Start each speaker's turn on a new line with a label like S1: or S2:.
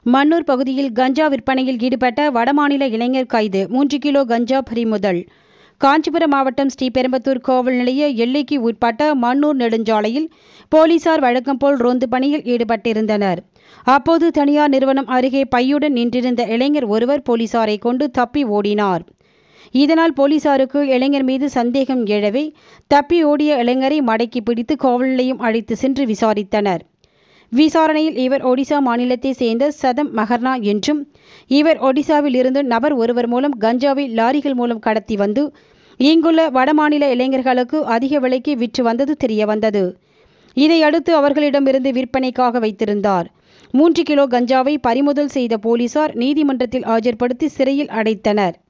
S1: மன்னூர் பகுதியில் கஞ்சா விற்பனையில் ஈடுபட்ட வடமாநில இளைஞர் கைது மூன்று கிலோ கஞ்சா பறிமுதல் காஞ்சிபுரம் மாவட்டம் ஸ்ரீபெரும்புத்தூர் காவல் நிலைய எல்லைக்கு உட்பட்ட மன்னூர் நெடுஞ்சாலையில் போலீசார் வழக்கம் போல் ரோந்து பணியில் ஈடுபட்டிருந்தனர் அப்போது தனியார் நிறுவனம் அருகே பையுடன் நின்றிருந்த இளைஞர் ஒருவர் போலீசாரை கொண்டு தப்பி ஓடினார் இதனால் போலீசாருக்கு இளைஞர் மீது சந்தேகம் எழவே தப்பி ஓடிய இளைஞரை மடக்கி பிடித்து காவல் நிலையம் அழைத்து சென்று விசாரித்தனர் விசாரணையில் இவர் ஒடிசா மாநிலத்தை சேர்ந்த சதம் மகர்னா என்றும் இவர் ஒடிசாவில் இருந்து நபர் ஒருவர் மூலம் கஞ்சாவை லாரிகள் மூலம் கடத்தி வந்து இங்குள்ள வடமாநில இளைஞர்களுக்கு அதிக விலைக்கு விற்று வந்தது தெரியவந்தது இதையடுத்து அவர்களிடமிருந்து விற்பனைக்காக வைத்திருந்தார் மூன்று கிலோ கஞ்சாவை பறிமுதல் செய்த போலீசார் நீதிமன்றத்தில் ஆஜர்படுத்தி சிறையில் அடைத்தனர்